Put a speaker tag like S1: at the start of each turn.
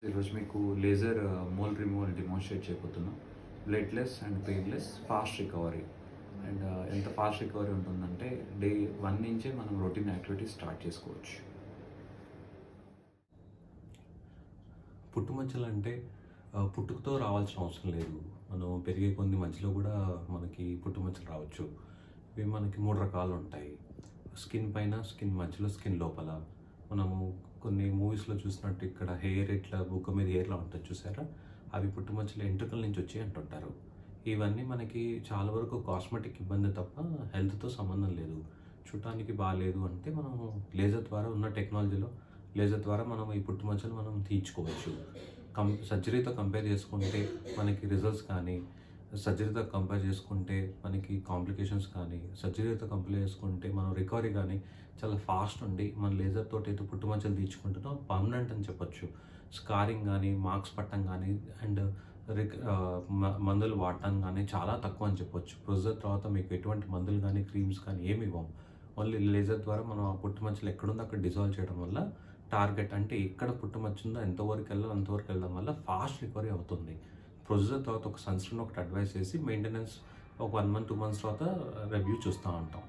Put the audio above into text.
S1: ఈరోజు మీకు laser mole removal demonstrate చేయబోతున్నాం bloodless and painless fast recovery and ఎంత ఫాస్ట్ రికవరీ ఉంటుందంటే డే వన్ నుంచే మనం రొటీన్ యాక్టివిటీస్ స్టార్ట్ చేసుకోవచ్చు
S2: పుట్టుమచ్చలు అంటే ఆ, పుట్టుకతో రావాల్సిన అవసరం లేదు మనం పెరిగే కొన్ని మధ్యలో కూడా మనకి పుట్టుమచ్చలు రావచ్చు ఇవి మనకి మూడు రకాలు ఉంటాయి స్కిన్ పైన స్కిన్ మధ్యలో స్కిన్ లోపల మనము కొన్ని మూవీస్లో చూసినట్టు ఇక్కడ హెయిర్ ఇట్లా బుగ్గ మీద హెయిర్లా ఉంటుంది చూసారా అవి పుట్టుమచ్చలు ఎంట్రుకల నుంచి వచ్చి అంటుంటారు ఇవన్నీ మనకి చాలా వరకు కాస్మెటిక్ ఇబ్బంది తప్ప హెల్త్తో సంబంధం లేదు చూడటానికి బాగాలేదు అంటే మనం లేజర్ ద్వారా ఉన్న టెక్నాలజీలో లేజర్ ద్వారా మనం ఈ పుట్టుమచ్చలు మనం తీర్చుకోవచ్చు కం సర్జరీతో కంపేర్ చేసుకుంటే మనకి రిజల్ట్స్ కానీ సర్జరీతో కంపేర్ చేసుకుంటే మనకి కాంప్లికేషన్స్ కానీ సర్జరీతో కంపేర్ చేసుకుంటే మనం రికవరీ కానీ చాలా ఫాస్ట్ ఉండి మన లేజర్ తోటి అయితే పుట్టుమచ్చలు తీర్చుకుంటున్నాం పర్మనెంట్ అని చెప్పొచ్చు స్కారింగ్ కానీ మార్క్స్ పట్టడం కానీ అండ్ రిక ఆ, మ- మందులు వాడటం కానీ చాలా తక్కువ అని చెప్పొచ్చు ప్రొసెస్ తర్వాత మీకు ఎటువంటి మందులు కానీ క్రీమ్స్ కానీ ఏమి ఇవ్వం ఓన్లీ లేజర్ ద్వారా మనం ఆ పుట్టుమచ్చలు ఎక్కడుందో అక్కడ డిజాల్వ్ చేయడం వల్ల టార్గెట్ అంటే ఎక్కడ పుట్టుమచ్చ ఉందో ఎంతవరకు వెళ్ళాలో అంతవరకు వెళ్ళడం వల్ల ఫాస్ట్ రికవరీ అవుతుంది ప్రొసీజర్ తర్వాత ఒక సన్స్క్రీన్ ఒకటి అడ్వైస్ చేసి మెయింటెనెన్స్ ఒక వన్ మంత్ టూ మంత్స్ తర్వాత రివ్యూ చూస్తూ ఉంటాం